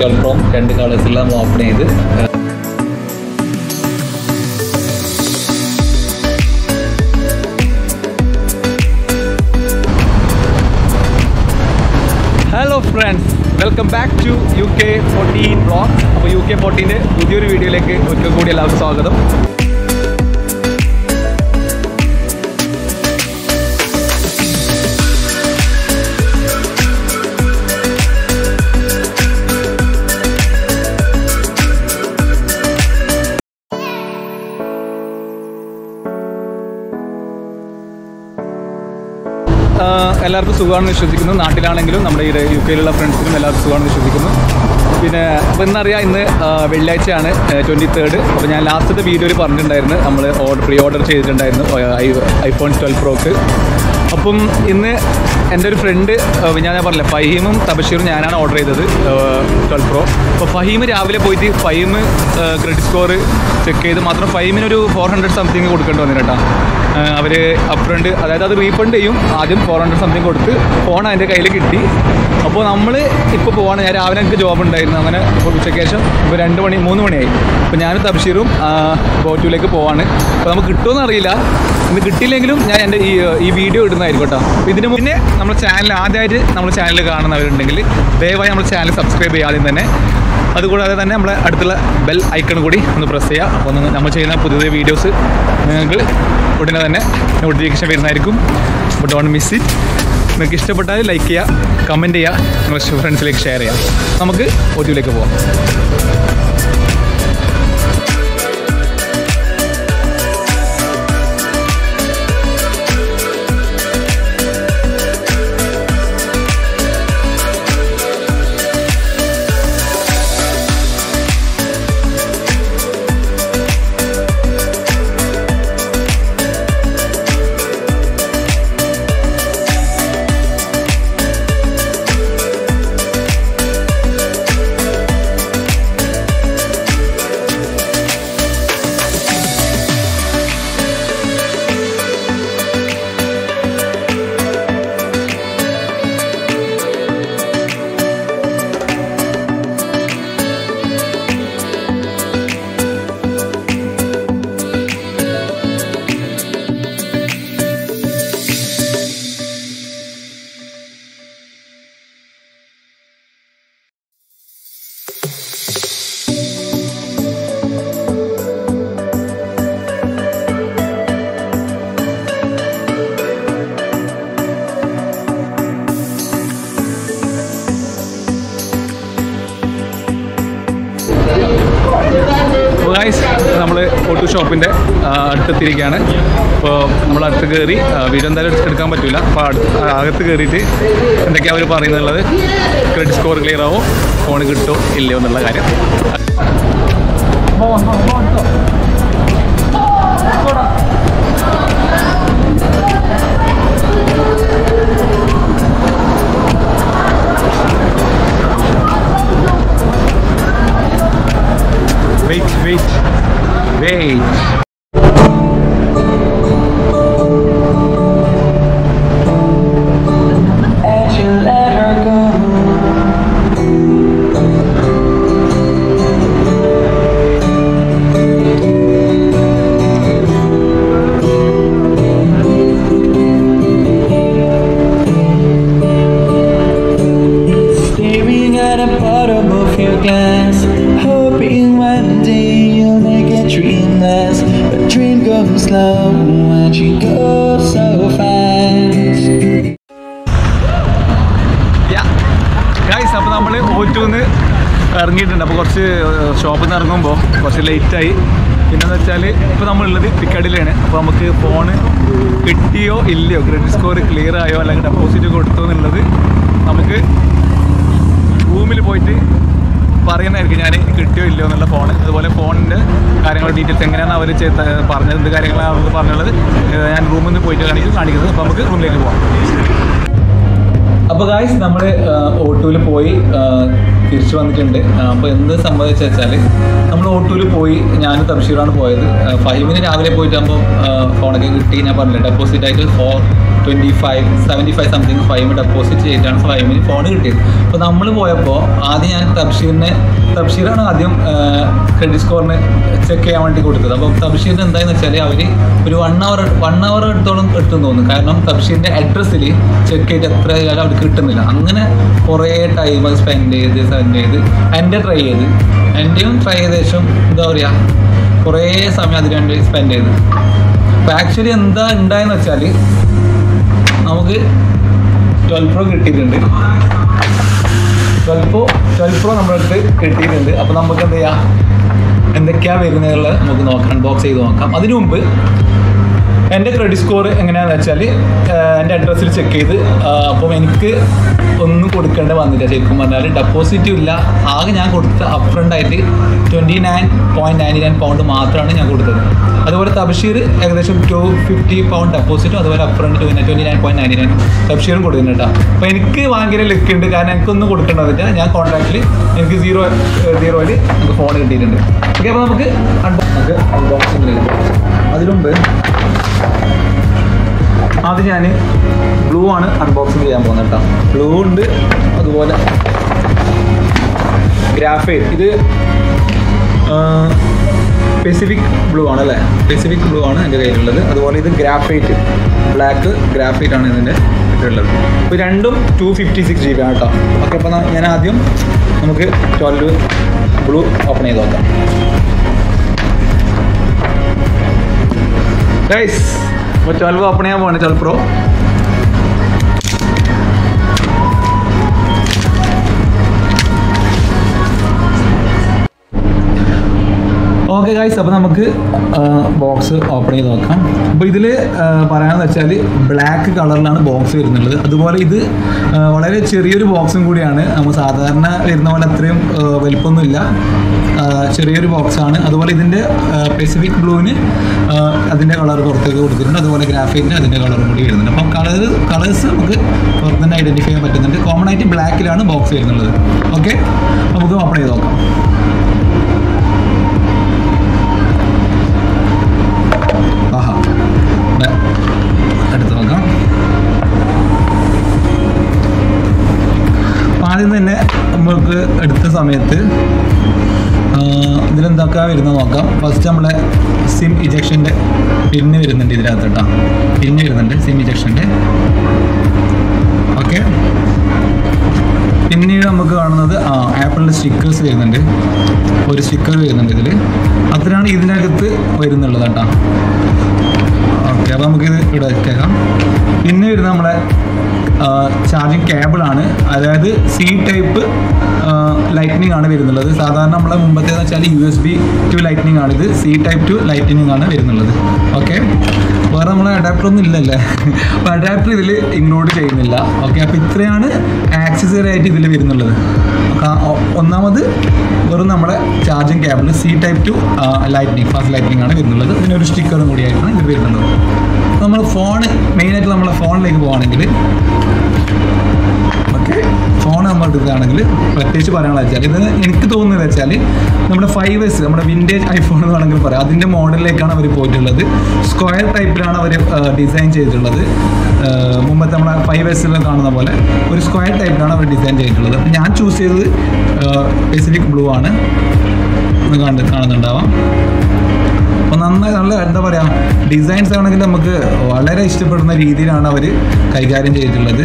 Twelve PROM രണ്ട് കളേഴ്സിൽ നമ്മൾ open ചെയ്ത് hello friends welcome back to U K fourteen blog അപ്പോൾ യു കെ ഫോർട്ടീൻ്റെ പുതിയൊരു വീഡിയോയിലേക്ക് ഒരിക്കൽ കൂടി എല്ലാവർക്കും സ്വാഗതം ആഹ് എല്ലാവർക്കും സുഖമാണെന്ന് വിശ്വസിക്കുന്നു നാട്ടിലാണെങ്കിലും നമ്മുടെ ഈ യു കെയിലുള്ള ഫ്രണ്ട്സിനും എല്ലാവർക്കും സുഖമാണെന്ന് വിശ്വസിക്കുന്നു പിന്നെ അപ്പോൾ ഇന്നറിയാം ഇന്ന് ആഹ് വെള്ളിയാഴ്ചയാണ് ട്വൻറ്റി തേർഡ് അപ്പോൾ ഞാൻ ലാസ്റ്റത്തെ വീഡിയോയിൽ പറഞ്ഞിട്ടുണ്ടായിരുന്നു നമ്മൾ ഓർഡർ പ്രീ ഓർഡർ ചെയ്തിട്ടുണ്ടായിരുന്നു ഐഫോൺ ട്വൽവ് പ്രോക്ക് അപ്പം ഇന്ന് എൻ്റെ ഒരു ഫ്രണ്ട് ഞാൻ ഞാൻ പറഞ്ഞില്ല ഫഹീമും തബഷീറും ഞാനാണ് ഓർഡർ ചെയ്തത് ട്വൽവ് പ്രോ അപ്പോൾ ഫഹീം രാവിലെ പോയിട്ട് ഫഹീം ക്രെഡിറ്റ് സ്കോർ ചെക്ക് ചെയ്ത് മാത്രം ഫഹീമിനൊരു ഫോർ ഹൺഡ്രഡ് സംതിങ് കൊടുക്കേണ്ടി വന്നു കേട്ടോ അവർ അപ്രണ്ട് അതായത് അത് റീഫണ്ട് ചെയ്യും ആദ്യം ഫോർ ഹൺഡ്രഡ് സംതിങ് കൊടുത്ത് ഫോൺ അതിൻ്റെ കയ്യിൽ കിട്ടി അപ്പോൾ നമ്മൾ ഇപ്പോൾ പോവാണ് ഞാൻ രാവിലെ എനിക്ക് ജോബ് ഉണ്ടായിരുന്നു അങ്ങനെ ഇപ്പോൾ ഉച്ചയ്ക്ക് ശേഷം ഇപ്പോൾ രണ്ട് മണി മൂന്ന് മണിയായി അപ്പോൾ ഞാനും തബ്ഷീറും ബോട്ടൂലേക്ക് പോവാണ് അപ്പോൾ നമുക്ക് കിട്ടുമെന്ന് അറിയില്ല ഇന്ന് കിട്ടിയില്ലെങ്കിലും ഞാൻ എൻ്റെ ഈ ഈ വീഡിയോ ഇടുന്നതായിരിക്കും കേട്ടോ അപ്പോൾ ഇതിന് മുന്നേ നമ്മുടെ ചാനൽ ആദ്യമായിട്ട് നമ്മുടെ ചാനൽ കാണുന്നവരുണ്ടെങ്കിൽ ദയവായി നമ്മുടെ ചാനൽ സബ്സ്ക്രൈബ് ചെയ്യുക ആദ്യം തന്നെ അതുകൂടാതെ തന്നെ നമ്മളെ അടുത്തുള്ള ബെൽ ഐക്കൺ കൂടി ഒന്ന് പ്രസ് ചെയ്യുക അപ്പോൾ ഒന്ന് നമ്മൾ ചെയ്യുന്ന പുതിയ പുതിയ വീഡിയോസ് നിങ്ങൾക്ക് ഉടനെ തന്നെ നോട്ടിഫിക്കേഷൻ വരുന്നതായിരിക്കും അപ്പോൾ ഡോണ്ട് മിസ് ഇറ്റ് നിങ്ങൾക്ക് ഇഷ്ടപ്പെട്ടാൽ ലൈക്ക് ചെയ്യുക കമൻറ്റ് ചെയ്യുക നിങ്ങളുടെ ഫ്രണ്ട്സിലേക്ക് ഷെയർ ചെയ്യുക നമുക്ക് ഓഡിയോയിലേക്ക് പോകാം ഗൈസ് നമ്മൾ ഓട്ടോ ഷോപ്പിൻ്റെ അടുത്തെത്തിയിരിക്കുകയാണ് അപ്പോൾ നമ്മൾ അടുത്ത് കയറി വീഡിയോ എന്തായാലും എടുക്കാൻ പറ്റില്ല അപ്പോൾ അടുത്ത് അകത്ത് കയറിയിട്ട് എന്തൊക്കെയാണ് അവർ പറയുന്നുള്ളത് ക്രെഡിറ്റ് സ്കോർ ക്ലിയർ ആവും ഫോൺ കിട്ടുമോ ഇല്ലയോ എന്നുള്ള കാര്യം Wait, wait, wait. As you let her go Staring at the bottom of your glass Hoping one day you'll make a dream last But dream goes slow and she goes so fast guys അപ്പോൾ നമ്മൾ ഓറ്റൂന്ന് ഇറങ്ങിയിട്ടുണ്ട് അപ്പോൾ കുറച്ച് ഷോപ്പിൽ നിന്ന് ഇറങ്ങുമ്പോൾ കുറച്ച് ലേറ്റായി പിന്നെന്ന് വെച്ചാൽ ഇപ്പോൾ നമ്മളുള്ളത് പിക്കടിലാണ് അപ്പോൾ നമുക്ക് ഫോണ് കിട്ടിയോ ഇല്ലയോ ക്രെഡിറ്റ് സ്കോർ ക്ലിയർ ആയോ അല്ലെങ്കിൽ ഡെപ്പോസിറ്റ് കൊടുത്തോ എന്നുള്ളത് നമുക്ക് റൂമിൽ പോയിട്ട് പറയുന്നതായിരിക്കും ഞാൻ കിട്ടിയോ ഇല്ലയോ എന്നുള്ള ഫോൺ അതുപോലെ ഫോണിൻ്റെ കാര്യങ്ങൾ ഡീറ്റെയിൽസ് എങ്ങനെയാണ് അവർ പറഞ്ഞത് എന്ത് കാര്യങ്ങളാണ് അവർ പറഞ്ഞുള്ളത് ഏഹ് ഞാൻ റൂമിൽ നിന്ന് പോയിട്ട് കാണിക്കും കാണിക്കുന്നത് അപ്പോൾ നമുക്ക് റൂമിലേക്ക് പോകാം അപ്പോൾ ഗായ്സ് നമ്മൾ ഓട്ടോയിൽ പോയി ആ, തിരിച്ചു വന്നിട്ടുണ്ട് അപ്പോൾ എന്ത് സംഭവിച്ചു വെച്ചാൽ നമ്മൾ ഓട്ടോയിൽ പോയി ഞാൻ തബഷീറാണ് പോയത് ആ, ഫഹീമിന് രാവിലെ പോയിട്ടാകുമ്പോൾ ഫോണൊക്കെ കിട്ടി ഞാൻ പറഞ്ഞില്ല ഡെപ്പോസിറ്റ് ആയിട്ട് four twenty five seventy five something five deposit ചെയ്തിട്ടാണ് ഫൈവിന് ഫോൺ കിട്ടിയത് അപ്പോൾ നമ്മൾ പോയപ്പോൾ ആദ്യം ഞാൻ തബ്ഷീറിനെ തബ്ഷീറാണ് ആദ്യം ക്രെഡിറ്റ് സ്കോറിന് ചെക്ക് ചെയ്യാൻ വേണ്ടി കൊടുത്തത് അപ്പോൾ തബ്ഷീറിന് എന്തായെന്ന് വെച്ചാൽ അവർ ഒരു വൺ അവർ വൺ അവർ എടുത്തോളം എടുത്തെന്ന് തോന്നുന്നു കാരണം തബ്ഷീറിൻ്റെ അഡ്രസ്സിൽ ചെക്ക് ചെയ്ത് എത്ര കാലം അവർക്ക് കിട്ടുന്നില്ല അങ്ങനെ കുറേ ടൈം സ്പെൻഡ് ചെയ്ത് സ്പെൻഡ് ചെയ്ത് എൻ്റെ ട്രൈ ചെയ്ത് എൻ്റെയും ട്രൈ ചെയ്ത ശേഷം എന്താ പറയുക കുറേ സമയം അതിന് വേണ്ടി സ്പെൻഡ് ചെയ്ത് അപ്പോൾ ആക്ച്വലി എന്താ ഉണ്ടായെന്ന് വെച്ചാൽ നമുക്ക് ട്വൽവ് പ്രോ കിട്ടിയിട്ടുണ്ട് ട്വൽവ് പ്രോ ട്വൽവ് പ്രോ നമ്മുടെ അടുത്ത് കിട്ടിയിട്ടുണ്ട് അപ്പോൾ നമുക്ക് എന്ത് ചെയ്യാം എന്തൊക്കെയാണ് വരുന്നതുള്ളത് നമുക്ക് നോക്കാം അൺബോക്സ് ചെയ്ത് നോക്കാം അതിനു മുമ്പ് എൻ്റെ ക്രെഡിറ്റ് സ്കോർ എങ്ങനെയാണെന്ന് വെച്ചാൽ എൻ്റെ അഡ്രസ്സിൽ ചെക്ക് ചെയ്ത് അപ്പം എനിക്ക് ഒന്നും കൊടുക്കേണ്ട വന്നില്ല ശരിക്കും പറഞ്ഞാൽ ഡെപ്പോസിറ്റും ഇല്ല ആകെ ഞാൻ കൊടുത്ത അപ്രണ്ട് ആയിട്ട് twenty nine point ninety nine pound മാത്രമാണ് ഞാൻ കൊടുത്തത് അതുപോലെ തബഷീർ ഏകദേശം ടു ഫിഫ്റ്റി പൗണ്ട് ഡെപ്പോസിറ്റും അതുപോലെ upfront twenty nine point ninety nine തബഷീറും കൊടുക്കുന്നുണ്ട് കേട്ടോ അപ്പോൾ എനിക്ക് ഭയങ്കര ലക്ക് ഉണ്ട് കാരണം എനിക്കൊന്നും കൊടുക്കേണ്ടതില്ല ഞാൻ കോൺട്രാക്റ്റിൽ എനിക്ക് സീറോ സീറോയിൽ നമുക്ക് ഫോൺ കിട്ടിയിട്ടുണ്ട് ഓക്കെ അപ്പോൾ നമുക്ക് unbox- നമുക്ക് അൺബോക്സിംഗ് അതിനുമുമ്പ് ആദ്യം ഞാൻ ബ്ലൂ ആണ് അൺബോക്സിങ് ചെയ്യാൻ പോകുന്നത് കേട്ടോ ബ്ലൂ ഉണ്ട് അതുപോലെ ഗ്രാഫൈറ്റ് ഇത് പെസിഫിക് ബ്ലൂ ആണ് അല്ലേ പെസിഫിക് ബ്ലൂ ആണ് എൻ്റെ കയ്യിലുള്ളത് അതുപോലെ ഇത് ഗ്രാഫൈറ്റ് ബ്ലാക്ക് ഗ്രാഫൈറ്റ് ആണ് ഇതിൻ്റെ ഇട്ടുള്ളത് ഇപ്പോൾ രണ്ടും two fifty six G B ആണ് കേട്ടോ ഓക്കെ അപ്പോൾ ഞാൻ ആദ്യം നമുക്ക് ട്വൽവ് ബ്ലൂ ഓപ്പൺ ചെയ്ത് നോക്കാം ഗൈസ് അപ്പോൾ ട്വൽവ് ഓപ്പൺ ചെയ്യാൻ പോവാണ് ട്വൽവ് പ്രോ ഓക്കെ ഗൈസ് അപ്പോൾ നമുക്ക് ബോക്സ് ഓപ്പൺ ചെയ്ത് നോക്കാം അപ്പോൾ ഇതിൽ പറയാമെന്ന് വെച്ചാൽ ബ്ലാക്ക് കളറിലാണ് ബോക്സ് വരുന്നുള്ളത് അതുപോലെ ഇത് ആ, വളരെ ചെറിയൊരു ബോക്സും കൂടിയാണ് നമ്മൾ സാധാരണ വരുന്ന പോലെ അത്രയും ആ, വലിപ്പമൊന്നുമില്ല ആ, ചെറിയൊരു ബോക്സാണ് അതുപോലെ ഇതിൻ്റെ പെസിഫിക് ബ്ലൂവിന് അതിൻ്റെ കളർ പുറത്തേക്ക് കൊടുത്തിട്ടുണ്ട് അതുപോലെ ഗ്രാഫൈറ്റിന് അതിൻ്റെ കളറും കൂടി വരുന്നുണ്ട് അപ്പം കളർ കളേഴ്സ് നമുക്ക് പുറത്ത് തന്നെ ഐഡൻറ്റിഫൈ ചെയ്യാൻ പറ്റുന്നുണ്ട് കോമൺ ആയിട്ട് ബ്ലാക്കിലാണ് ബോക്സ് വരുന്നുള്ളത് ഓക്കെ നമുക്ക് ഓപ്പൺ ചെയ്ത് നോക്കാം ആഹാ ദേ, എടുത്ത് നോക്കാം അപ്പം ആദ്യം തന്നെ നമുക്ക് എടുത്ത സമയത്ത് ആ, ഇതിലെന്തൊക്കെ വരുന്നത് നോക്കാം ഫസ്റ്റ് നമ്മളെ സിം ഇജക്ഷൻ്റെ പിന്ന് വരുന്നുണ്ട് ഇതിനകത്ത് കേട്ടോ പിന്ന് വരുന്നുണ്ട് സിം ഇജക്ഷൻ്റെ ഓക്കെ പിന്നീട് നമുക്ക് കാണുന്നത് ആ ആപ്പിളിൻ്റെ സ്റ്റിക്കേഴ്സ് വരുന്നുണ്ട് ഒരു സ്റ്റിക്കർ വരുന്നുണ്ട് ഇതിൽ അത്രയാണ് ഇതിനകത്ത് വരുന്നുള്ളത് കേട്ടോ ഓക്കെ അപ്പോൾ നമുക്കിത് ഇവിടെ വെച്ചേക്കാം പിന്നെ വരുന്നത് നമ്മളെ ചാർജിങ് കേബിളാണ് അതായത് സി ടൈപ്പ് ലൈറ്റ്നിങ് ആണ് വരുന്നുള്ളത് സാധാരണ നമ്മളെ മുമ്പത്തേന്ന് വെച്ചാൽ U S B to lightning ആണ് ഇത് സി ടൈപ്പ് ടു ലൈറ്റ്നിങ് ആണ് വരുന്നുള്ളത് ഓക്കെ വേറെ നമ്മളെ അഡാപ്റ്റർ ഒന്നും ഇല്ലല്ലേ അപ്പോൾ അഡാപ്റ്റർ ഇതിൽ ഇൻക്ലൂഡ് ചെയ്യുന്നില്ല ഓക്കെ അപ്പോൾ ഇത്രയാണ് ആക്സസറി ആയിട്ട് ഇതിൽ വരുന്നുള്ളത് ആ, ഒ- ഒന്നാമത് വെറും നമ്മുടെ charging cable C type to lightning fast lightning ആണ് വരുന്നുള്ളത് ഇതിനൊരു സ്റ്റിക്കറും കൂടിയായിട്ടാണ് ഇത് വരുന്നുള്ളത് നമ്മൾ ഫോൺ മെയിനായിട്ട് നമ്മളെ ഫോണിലേക്ക് പോകുകയാണെങ്കിൽ ഓക്കെ ഫോൺ നമ്മൾ എടുക്കുകയാണെങ്കിൽ പ്രത്യേകിച്ച് പറയാനുള്ള വെച്ചാൽ ഇത് എനിക്ക് തോന്നുന്നത് വെച്ചാൽ നമ്മുടെ ഫൈവ് എസ് നമ്മുടെ വിൻറ്റേജ് ഐഫോൺ എന്ന് വേണമെങ്കിൽ പറയാം അതിൻ്റെ മോഡലിലേക്കാണ് അവർ പോയിട്ടുള്ളത് സ്ക്വയർ ടൈപ്പിലാണ് അവർ ഡിസൈൻ ചെയ്തിട്ടുള്ളത് ആ, മുമ്പത്തെ നമ്മളെ ഫൈവ് എസിൽ കാണുന്ന പോലെ ഒരു സ്ക്വയർ ടൈപ്പിലാണ് അവർ ഡിസൈൻ ചെയ്തിട്ടുള്ളത് അപ്പോൾ ഞാൻ ചൂസ് ചെയ്തത് പെസിഫിക് ബ്ലൂ ആണ് ഒന്ന് കണ്ട് കാണുന്നുണ്ടാവാം അപ്പോൾ നന്നായി നല്ല എന്താ പറയുക ഡിസൈൻസ് ആണെങ്കിൽ നമുക്ക് വളരെ ഇഷ്ടപ്പെടുന്ന രീതിയിലാണ് അവർ കൈകാര്യം ചെയ്തിട്ടുള്ളത്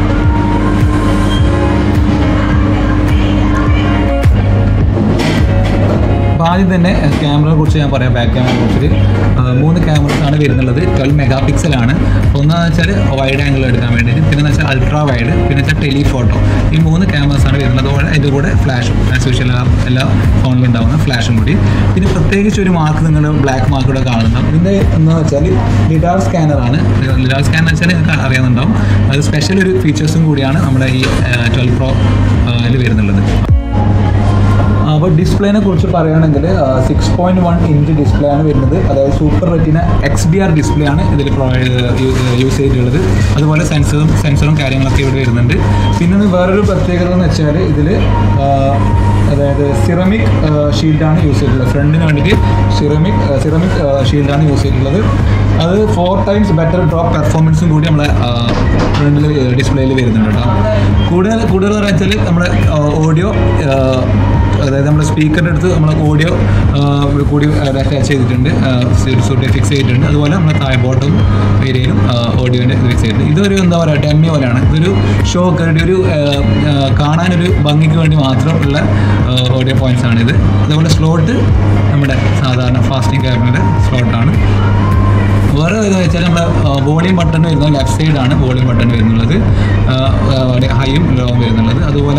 അപ്പോൾ ആദ്യം തന്നെ ക്യാമറയെ കുറിച്ച് ഞാൻ പറയാം ബാക്ക് ക്യാമറയെ കുറിച്ച് ആ, മൂന്ന് ക്യാമറസ് ആണ് വരുന്നുള്ളത് ട്വൽവ് മെഗാ പിക്സലാണ് ഒന്നെന്ന് വെച്ചാൽ വൈഡ് ആംഗിൾ എടുക്കാൻ വേണ്ടിയിട്ട് പിന്നെ എന്ന് വെച്ചാൽ അൾട്രാ വൈഡ് പിന്നെ വെച്ചാൽ ടെലിഫോട്ടോ ഈ മൂന്ന് ക്യാമറസ് ആണ് വരുന്നത് അതുപോലെ അതിൻ്റെ കൂടെ ഫ്ലാഷും ആസ് യൂഷ്വൽ എല്ലാ ഫോണിലും ഉണ്ടാവുന്ന ഫ്ലാഷും കൂടി പിന്നെ പ്രത്യേകിച്ച് ഒരു മാർക്ക് നിങ്ങൾ ബ്ലാക്ക് മാർക്ക് കൂടെ കാണുന്നുണ്ടാവും ഇതിൻ്റെ എന്ന് വെച്ചാൽ ലിഡാർ സ്കാനറാണ് ലിഡാർ സ്കാനർ വെച്ചാൽ നിങ്ങൾക്ക് അറിയാവുന്നുണ്ടാവും അത് സ്പെഷ്യൽ ഒരു ഫീച്ചേഴ്സും കൂടിയാണ് നമ്മുടെ ഈ ട്വൽവ് പ്രോ അതിൽ വരുന്നുള്ളത് അപ്പോൾ ഡിസ്പ്ലേനെ കുറിച്ച് പറയുകയാണെങ്കിൽ six point one inch display ആണ് വരുന്നത് അതായത് super retina X D R display ആണ് ഇതിൽ പ്രൊവൈഡ് യൂസ് ചെയ്തിട്ടുള്ളത് അതുപോലെ സെൻസറും സെൻസറും കാര്യങ്ങളൊക്കെ ഇവിടെ വരുന്നുണ്ട് പിന്നെ ഇത് വേറൊരു പ്രത്യേകത എന്ന് വെച്ചാൽ ഇതിൽ അതായത് അതായത് സിറമിക് ഷീൽഡാണ് യൂസ് ചെയ്തിട്ടുള്ളത് ഫ്രണ്ടിന് വേണ്ടിയിട്ട് സിറമിക് സിറമിക് ഷീൽഡാണ് യൂസ് ചെയ്തിട്ടുള്ളത് അത് ഫോർ ടൈംസ് ബെറ്റർ ഡ്രോപ്പ് പെർഫോമൻസും കൂടി നമ്മളെ ഫ്രണ്ടിൽ ഡിസ്പ്ലേയിൽ വരുന്നുണ്ട് കേട്ടോ കൂടുതൽ കൂടുതൽ പറയാ വെച്ചാൽ നമ്മുടെ ഓഡിയോ അതായത് നമ്മുടെ സ്പീക്കറിൻ്റെ അടുത്ത് നമ്മൾ ഓഡിയോ കൂടി അറ്റാച്ച് ചെയ്തിട്ടുണ്ട് സൂട്ട് ഫിക്സ് ചെയ്തിട്ടുണ്ട് അതുപോലെ നമ്മുടെ താഴെ ബോട്ടം ഏരിയയിലും ഓഡിയോൻ്റെ ഇത് ഫിക്സ് ചെയ്തിട്ടുണ്ട് ഇതൊരു എന്താ പറയുക ഡെമ്മി പോലെയാണ് ഇതൊരു ഷോ കരടി ഒരു ആ, ആ, കാണാനൊരു ഭംഗിക്ക് വേണ്ടി മാത്രമുള്ള ഓഡിയോ പോയിന്റ്സ് ആണ് ഇത് അതുപോലെ സ്ലോട്ട് നമ്മുടെ സാധാരണ ഫാസ്റ്റിംഗ് ക്യാബിൻ്റെ സ്ലോട്ടാണ് വേറെ എന്ന് വെച്ചാൽ നമ്മുടെ വോളിയം ബട്ടൺ വരുന്നത് ലെഫ്റ്റ് സൈഡാണ് വോളിയം ബട്ടൺ വരുന്നുള്ളത് ഹൈയും ലോവും വരുന്നുള്ളത് അതുപോലെ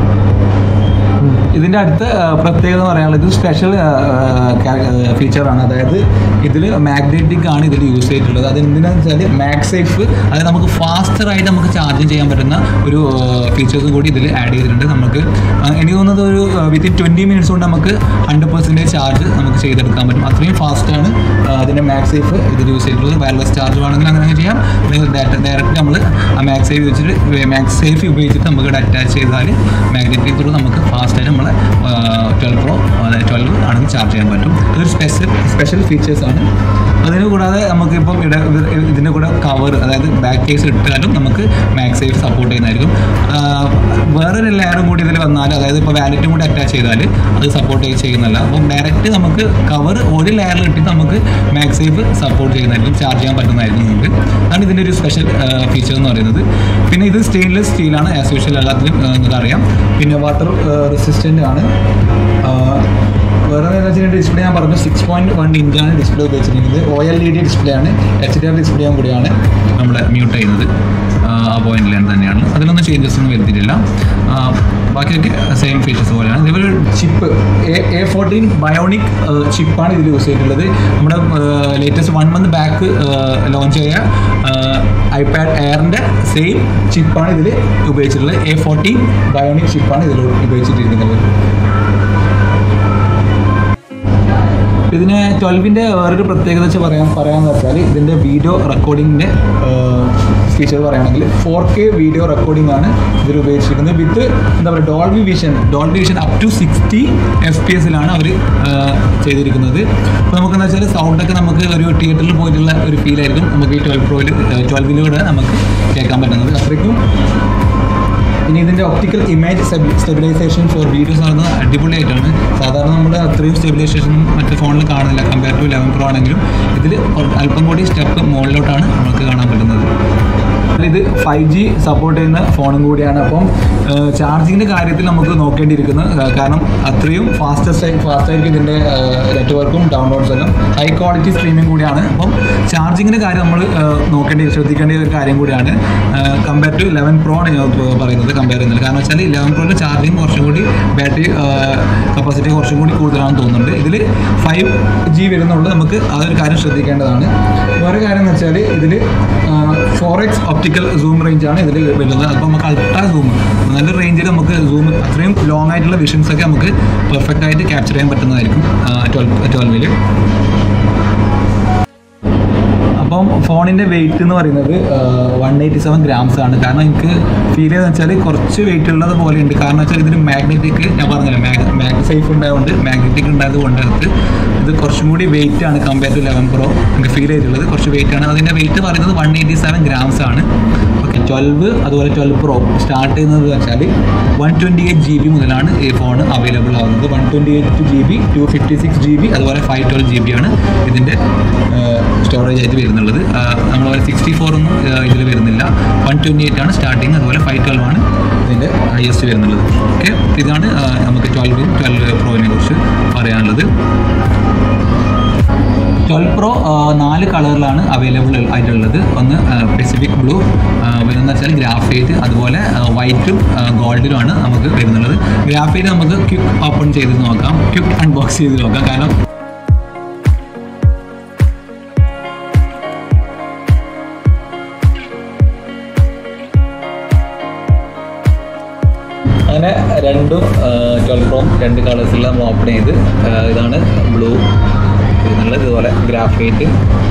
ഇതിൻ്റെ അടുത്ത ആ, പ്രത്യേകത എന്ന് പറയാനുള്ളത് ഇത് സ്പെഷ്യൽ ഫീച്ചറാണ് അതായത് ഇതിൽ മാഗ്നറ്റിക് ആണ് ഇതിൽ യൂസ് ചെയ്തിട്ടുള്ളത് അത് എന്തിനാന്ന് വെച്ചാൽ മാഗ് സേഫ് അതായത് നമുക്ക് faster ആയിട്ട് നമുക്ക് ചാർജ് ചെയ്യാൻ പറ്റുന്ന ഒരു ഫീച്ചേഴ്സും കൂടി ഇതിൽ ആഡ് ചെയ്തിട്ടുണ്ട് നമുക്ക് ആ, എനിക്ക് തോന്നുന്നത് ഒരു വിത്തിൻ ട്വൻറ്റി മിനിറ്റ്സ് കൊണ്ട് നമുക്ക് ഹൺഡ്രഡ് പെർസെൻറ്റേജ് ചാർജ് നമുക്ക് ചെയ്തെടുക്കാൻ പറ്റും അത്രയും ഫാസ്റ്റാണ് അതിൻ്റെ മാഗ് സേഫ് ഇതിൽ യൂസ് ചെയ്തിട്ടുള്ളത് വയർലെസ് ചാർജ് വേണമെങ്കിൽ അങ്ങനെ ചെയ്യാം അല്ലെങ്കിൽ ഡയറക്റ്റ് നമ്മൾ ആ മാഗ് സേഫ് വെച്ചിട്ട് മാഗ് സേഫ് ഉപയോഗിച്ചിട്ട് നമുക്ക് ഇവിടെ അറ്റാച്ച് ചെയ്താൽ മാഗ്നറ്റിക് ത്രൂ നമുക്ക് ഫാസ്റ്റായിട്ട് നമ്മളെ ട്വൽവ് പ്രോ അതായത് ട്വൽവ് ആണെങ്കിൽ ചാർജ് ചെയ്യാൻ പറ്റും ഇതൊരു സ്പെഷ്യൽ സ്പെഷ്യൽ ഫീച്ചേഴ്സ് ആണ് അതിന് കൂടാതെ നമുക്കിപ്പം ഇവിടെ ഇത് ഇതിൻ്റെ കൂടെ കവർ അതായത് ബാക്ക് കേസ് ഇട്ടാലും നമുക്ക് മാഗ് സേഫ് സപ്പോർട്ട് ചെയ്യുന്നതായിരിക്കും ആ, വേറൊരു ലെയറും കൂടി ഇതിൽ വന്നാൽ അതായത് ഇപ്പോൾ വാലറ്റും കൂടി അറ്റാച്ച് ചെയ്താൽ അത് സപ്പോർട്ട് ചെയ്യുന്നല്ല അപ്പം ഡയറക്റ്റ് നമുക്ക് കവർ ഒരു ലെയറിൽ ഇട്ടിട്ട് നമുക്ക് മാഗ് സേഫ് സപ്പോർട്ട് ചെയ്യുന്നതായിരിക്കും ചാർജ് ചെയ്യാൻ പറ്റുന്നതായിരിക്കും നമുക്ക് അതാണ് ഇതിൻ്റെ ഒരു സ്പെഷ്യൽ ഫീച്ചർ എന്ന് പറയുന്നത് പിന്നെ ഇത് സ്റ്റെയിൻലെസ് സ്റ്റീലാണ് ആസ് യൂഷ്വൽ എല്ലാത്തിലും ആ, നിങ്ങൾക്ക് അറിയാം പിന്നെ വാട്ടർ റെസിസ്റ്റൻ്റ് ആണ് ആ, വേറെ എന്താ വെച്ചിട്ടുണ്ടെങ്കിൽ ഡിസ്പ്ലേ ഞാൻ പറഞ്ഞു സിക്സ് പോയിന്റ് വൺ ഇഞ്ചാണ് ഡിസ്പ്ലേ ഉപയോഗിച്ചിരിക്കുന്നത് O L E D display ആണ് എച്ച് ഡി ആർ ഡിസ്പ്ലേയും കൂടിയാണ് നമ്മൾ മ്യൂട്ട് ചെയ്യുന്നത് ആ, ആ പോയിന്റിലാണ് തന്നെയാണ് അതിലൊന്നും ചേഞ്ചസ് ഒന്നും വരുത്തിയിട്ടില്ല ആ, ബാക്കിയൊക്കെ സെയിം ഫീച്ചേഴ്സ് പോലെയാണ് ഇതേപോലെ chip A A fourteen bionic ചിപ്പാണ് ഇതിൽ യൂസ് ചെയ്തിട്ടുള്ളത് നമ്മുടെ latest one month back launch ചെയ്ത ഐപാഡ് എയറിൻ്റെ സെയിം ചിപ്പാണ് ഇതിൽ ഉപയോഗിച്ചിട്ടുള്ളത് എ ഫോർട്ടീൻ ബയോണിക് ചിപ്പാണ് ഇതിൽ ഉപയോഗിച്ചിട്ടിരിക്കുന്നത് ഇതിന് ട്വൽവിൻ്റെ വേറൊരു പ്രത്യേകത വെച്ച് പറയാൻ പറയാന്ന് വെച്ചാൽ ഇതിൻ്റെ വീഡിയോ റെക്കോർഡിങ്ങിൻ്റെ ഫീച്ചർ പറയുകയാണെങ്കിൽ ഫോർ കെ വീഡിയോ റെക്കോർഡിംഗ് ആണ് ഇതിൽ ഉപയോഗിച്ചിരിക്കുന്നത് വിത്ത് എന്താ പറയുക Dolby vision Dolby vision up to sixty F P എസിലാണ് അവർ ചെയ്തിരിക്കുന്നത് അപ്പോൾ നമുക്ക് എന്താ വെച്ചാൽ സൗണ്ടൊക്കെ നമുക്ക് ഒരു തിയേറ്ററിൽ പോയിട്ടുള്ള ഒരു ഫീൽ ആയിരിക്കും നമുക്ക് ഈ ട്വൽവ് പ്രോയിൽ ട്വൽവിലൂടെ നമുക്ക് കേൾക്കാൻ പറ്റുന്നത് അത്രയ്ക്കും ഇനി ഇതിൻ്റെ optical image stabilisation for videos പറയുന്നത് അടിപൊളിയായിട്ടാണ് സാധാരണ നമ്മൾ അത്രയും സ്റ്റെബിലൈസേഷൻ മറ്റു ഫോണിൽ കാണുന്നില്ല കമ്പയർ ടു ലെവൻ പ്രോ ആണെങ്കിലും ഇതിൽ അല്പം കൂടി സ്റ്റെപ്പ് മുകളിലോട്ടാണ് നമുക്ക് കാണാൻ പറ്റുന്നത് ഇത് ഫൈവ് ജി സപ്പോർട്ട് ചെയ്യുന്ന ഫോണും കൂടിയാണ് അപ്പം ചാർജിങ്ങിൻ്റെ കാര്യത്തിൽ നമുക്ക് നോക്കേണ്ടിയിരിക്കുന്നത് ആ, കാരണം അത്രയും ഫാസ്റ്റസ്റ്റ് ഫാസ്റ്റ് ആയിരിക്കും ഇതിൻ്റെ നെറ്റ്വർക്കും ഡൗൺലോഡ്സ് എല്ലാം ഹൈ ക്വാളിറ്റി സ്ട്രീമിംഗ് കൂടിയാണ് അപ്പം ചാർജിങ്ങിൻ്റെ കാര്യം നമ്മൾ നോക്കേണ്ടി ശ്രദ്ധിക്കേണ്ട ഒരു കാര്യം കൂടിയാണ് കമ്പയർ ടു ലെവൻ പ്രോ ആണ് ഞാൻ ഇപ്പോൾ പറയുന്നത് കമ്പയർ ചെയ്യുന്നത് കാരണം വെച്ചാൽ ലെവൻ പ്രോയുടെ ചാർജിങ് കുറച്ചും കൂടി ബാറ്ററി കപ്പാസിറ്റി കുറച്ചും കൂടി കൂടുതലാണെന്ന് തോന്നുന്നുണ്ട് ഇതിൽ ഫൈവ് ജി വരുന്നുള്ളൂ നമുക്ക് ആ ഒരു കാര്യം ശ്രദ്ധിക്കേണ്ടതാണ് വേറെ കാര്യം എന്ന് വെച്ചാൽ ഇതിൽ four X optical zoom range ആണ് ഇതിൽ വരുന്നത് അപ്പോൾ നമുക്ക് അൾട്രാ സൂം നല്ല റേഞ്ചിൽ നമുക്ക് സൂം അത്രയും ലോങ് ആയിട്ടുള്ള വിഷൻസ് ഒക്കെ നമുക്ക് പെർഫെക്റ്റ് ആയിട്ട് ക്യാപ്ചർ ചെയ്യാൻ പറ്റുന്നതായിരിക്കും ട്വൽവ് ട്വൽവിൽ അപ്പം ഫോണിൻ്റെ വെയിറ്റ് എന്ന് പറയുന്നത് വൺ എയ്റ്റി സെവൻ ഗ്രാംസ് ആണ് കാരണം എനിക്ക് ഫീൽ ചെയ്തെന്ന് വെച്ചാൽ കുറച്ച് വെയിറ്റ് ഉള്ളത് പോലെ ഉണ്ട് കാരണം വെച്ചാൽ ഇതിന് മാഗ്നറ്റിക് ഞാൻ പറഞ്ഞില്ല മാഗ് മാഗ് സേഫ് ഉണ്ടായതുകൊണ്ട് മാഗ്നറ്റിക് ഉണ്ടായത് കൊണ്ടടുത്ത് ഇത് കുറച്ചും കൂടി വെയിറ്റ് ആണ് കമ്പയർ ടു ലെവൻ പ്രോ എനിക്ക് ഫീൽ ചെയ്തിട്ടുള്ളത് കുറച്ച് വെയിറ്റ് ആണ് അതിൻ്റെ വെയിറ്റ് പറയുന്നത് വൺ എയ്റ്റി സെവൻ ഗ്രാംസ് ആണ് ഓക്കെ ട്വൽവ് അതുപോലെ ട്വൽവ് പ്രോ സ്റ്റാർട്ട് ചെയ്യുന്നത് വെച്ചാൽ one twenty eight G B മുതലാണ് ഈ ഫോൺ അവൈലബിൾ ആവുന്നത് one twenty eight G B two fifty six G B അതുപോലെ ഫൈവ് ട്വൽവ് ജി ബി ആണ് ഇതിൻ്റെ സ്റ്റോറേജ് ആയിട്ട് വരുന്നുള്ളത് നമ്മൾ സിക്സ്റ്റി ഫോർ ഒന്നും ഇതിൽ വരുന്നില്ല വൺ ട്വൻറ്റി എയ്റ്റ് ആണ് സ്റ്റാർട്ടിങ് അതുപോലെ ഫൈവ് ട്വൽവ് ആണ് ഇതിൻ്റെ ഹയസ്റ്റ് വരുന്നുള്ളത് ഓക്കെ ഇതാണ് ആ, നമുക്ക് ട്വൽവ് ട്വൽവ് പ്രോവിനെ കുറിച്ച് പറയാനുള്ളത് ട്വൽവ് പ്രോ നാല് കളറിലാണ് അവൈലബിൾ ആയിട്ടുള്ളത് ഒന്ന് പെസിഫിക് ബ്ലൂ വരുന്ന വെച്ചാൽ ഗ്രാഫൈറ്റ് അതുപോലെ വൈറ്റും ഗോൾഡിലുമാണ് നമുക്ക് വരുന്നുള്ളത് ഗ്രാഫൈറ്റ് നമുക്ക് ക്വിക്ക് ഓപ്പൺ ചെയ്ത് നോക്കാം ക്വിക്ക് അൺബോക്സ് ചെയ്ത് നോക്കാം കാരണം അങ്ങനെ രണ്ടും ട്വൽവ് പ്രോം രണ്ട് കളേഴ്സിൽ നമ്മൾ ഓപ്പൺ ചെയ്ത് ആ, ഇതാണ് ബ്ലൂ എന്നുള്ളത് ഇതുപോലെ ഗ്രാഫൈറ്റ്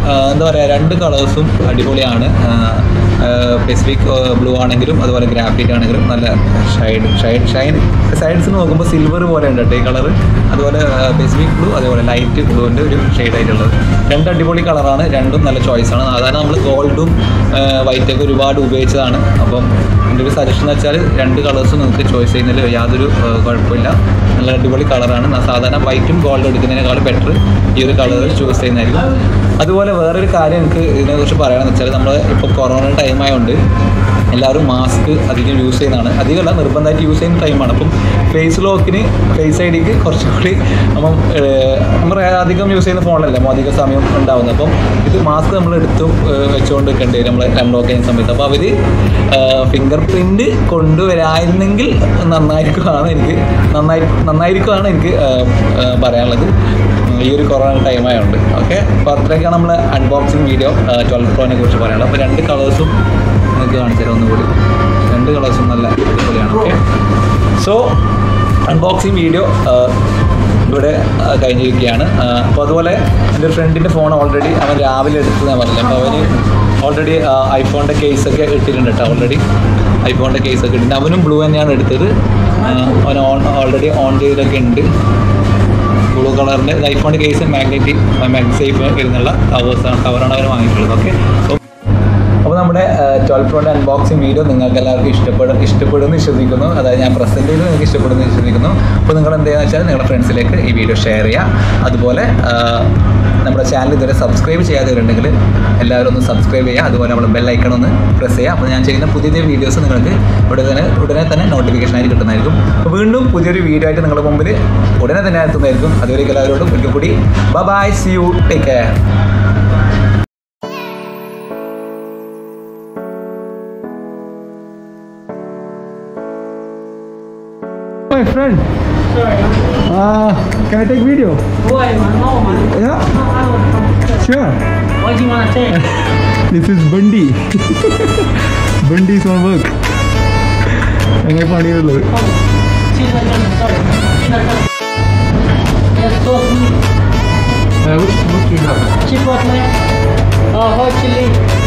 എന്താ പറയുക രണ്ട് കളേഴ്സും അടിപൊളിയാണ് പെസിഫിക് ബ്ലൂ ആണെങ്കിലും അതുപോലെ ഗ്രാഫൈറ്റ് ആണെങ്കിലും നല്ല ഷൈഡ് ഷൈഡ് ഷൈൻ സൈഡ്സ് നോക്കുമ്പോൾ സിൽവർ പോലെ ഉണ്ട് കേട്ടോ ഈ കളർ അതുപോലെ പെസിഫിക് ബ്ലൂ അതേപോലെ ലൈറ്റ് ബ്ലൂവിൻ്റെ ഒരു ഷെയ്ഡ് ആയിട്ടുള്ളത് രണ്ട് അടിപൊളി കളറാണ് രണ്ടും നല്ല ചോയ്സാണ് സാധാരണ നമ്മൾ ഗോൾഡും വൈറ്റൊക്കെ ഒരുപാട് ഉപയോഗിച്ചതാണ് അപ്പം എൻ്റെ ഒരു സജഷൻ എന്ന് വെച്ചാൽ രണ്ട് കളേഴ്സും നിങ്ങൾക്ക് ചോയ്സ് ചെയ്യുന്നതിൽ യാതൊരു ആ, കുഴപ്പമില്ല നല്ല അടിപൊളി കളറാണ് സാധാരണ വൈറ്റും ഗോൾഡും എടുക്കുന്നതിനേക്കാൾ ബെറ്റർ ഈ ഒരു കളർ ചൂസ് ചെയ്യുന്നതായിരിക്കും അതുപോലെ വേറൊരു കാര്യം എനിക്ക് ഇതിനെക്കുറിച്ച് പറയണമെന്ന് വെച്ചാൽ നമ്മൾ ഇപ്പോൾ കൊറോണ ടൈം ആയതുകൊണ്ട് എല്ലാവരും മാസ്ക് അധികം യൂസ് ചെയ്യുന്നതാണ് അധികമല്ല നിർബന്ധമായിട്ട് യൂസ് ചെയ്യുന്ന ടൈമാണ് അപ്പം ഫേസ് ലോക്കിന് ഫേസ് ഐ ഡിക്ക് കുറച്ചുകൂടി അപ്പം നമ്മൾ അധികം യൂസ് ചെയ്യുന്ന ഫോണിലല്ല അപ്പോൾ അധികം സമയം ഉണ്ടാവുന്നത് അപ്പം ഇത് മാസ്ക് നമ്മൾ എടുത്തും ഏഹ്, വെച്ചുകൊണ്ട് നിൽക്കേണ്ടി വരും നമ്മൾ അൺലോക്ക് ചെയ്യുന്ന സമയത്ത് അപ്പോൾ അവർ ഫിംഗർ പ്രിൻറ്റ് കൊണ്ടുവരായിരുന്നെങ്കിൽ നന്നായിരിക്കുമാണ് എനിക്ക് നന്നായി നന്നായിരിക്കുമാണ് എനിക്ക് ഏഹ്, ഏഹ്, പറയാനുള്ളത് ഈ ഒരു കൊറോണ ടൈം ആയതുകൊണ്ട് ഓക്കെ അപ്പോൾ അത്രയൊക്കെയാണ് നമ്മൾ അൺബോക്സിങ് വീഡിയോ ട്വൽവ് പ്രോനെ കുറിച്ച് പറയാനുള്ളത് അപ്പോൾ രണ്ട് കളേഴ്സും നിങ്ങൾക്ക് കാണിച്ചു തരാം ഒന്നുകൂടി രണ്ട് കളേഴ്സും നല്ല അടിപൊളിയാണ് ഓക്കെ സോ അൺബോക്സിങ് വീഡിയോ ഇവിടെ ആ, കഴിഞ്ഞിരിക്കുകയാണ് അപ്പോൾ അതുപോലെ എൻ്റെ ഫ്രണ്ടിൻ്റെ ഫോൺ ഓൾറെഡി അവൻ രാവിലെ എടുത്ത് ഞാൻ പറഞ്ഞില്ല അപ്പോൾ അവന് ഓൾറെഡി ഐഫോണിൻ്റെ കേസൊക്കെ ഇട്ടിട്ടുണ്ട് കേട്ടോ ഓൾറെഡി ഐഫോണിൻ്റെ കേസൊക്കെ ഇട്ടിട്ടുണ്ട് അവനും ബ്ലൂ തന്നെയാണ് എടുത്തത് ആ, അവൻ ഓൺ ഓൾറെഡി ഓൺ ചെയ്തൊക്കെ ഉണ്ട് ബ്ലൂ കളറിൻ്റെ ഐഫോണിൻ്റെ കേസ് മാഗ്നറ്റിക് മാഗ്നസേഫ് വരുന്നുള്ള കവേഴ്സാണ് കവറാണ് അവർ വാങ്ങിയിട്ടുള്ളത് ഓക്കെ അപ്പോൾ നമ്മുടെ ട്വൽവ് പ്രോയുടെ അൺബോക്സിങ് വീഡിയോ നിങ്ങൾക്ക് എല്ലാവർക്കും ഇഷ്ടപ്പെടും ഇഷ്ടപ്പെടുമെന്ന് വിശ്വസിക്കുന്നു അതായത് ഞാൻ പ്രസൻറ്റ് ചെയ്ത് നിങ്ങൾക്ക് ഇഷ്ടപ്പെടുമെന്ന് വിശ്വസിക്കുന്നു അപ്പോൾ നിങ്ങൾ എന്ത് ചെയ്യുക വെച്ചാൽ നിങ്ങളുടെ ഫ്രണ്ട്സിലേക്ക് ഈ വീഡിയോ ഷെയർ ചെയ്യുക അതുപോലെ ആ, നമ്മുടെ ചാനൽ ഇതുവരെ സബ്സ്ക്രൈബ് ചെയ്യാത്തവരുണ്ടെങ്കിൽ എല്ലാവരും ഒന്ന് സബ്സ്ക്രൈബ് ചെയ്യുക അതുപോലെ നമ്മൾ ബെൽ ഐക്കൺ ഒന്ന് പ്രസ് ചെയ്യുക അപ്പോൾ ഞാൻ ചെയ്യുന്ന പുതിയ പുതിയ വീഡിയോസ് നിങ്ങൾക്ക് ഉടനെ തന്നെ ഉടനെ തന്നെ നോട്ടിഫിക്കേഷൻ ആയി കിട്ടുന്നതായിരിക്കും അപ്പോൾ വീണ്ടും പുതിയൊരു വീഡിയോ ആയിട്ട് നിങ്ങളുടെ മുമ്പിൽ ഉടനെ തന്നെ എത്തുന്നതായിരിക്കും അതുവരെ എല്ലാവരോടും ഒരിക്കൽ കൂടി bye see you take care My friend, Sorry. uh, can I take video? Boy, man, no, man. Yeah, No, I don't. sure. What do you want to say? This is Bundy. Bundy is my work. എങ്ങനെ പണിയുള്ളത് She's not done. Sorry. She's not done. Yes, so sweet. which book you have? Chipotle. Uh, hot chili.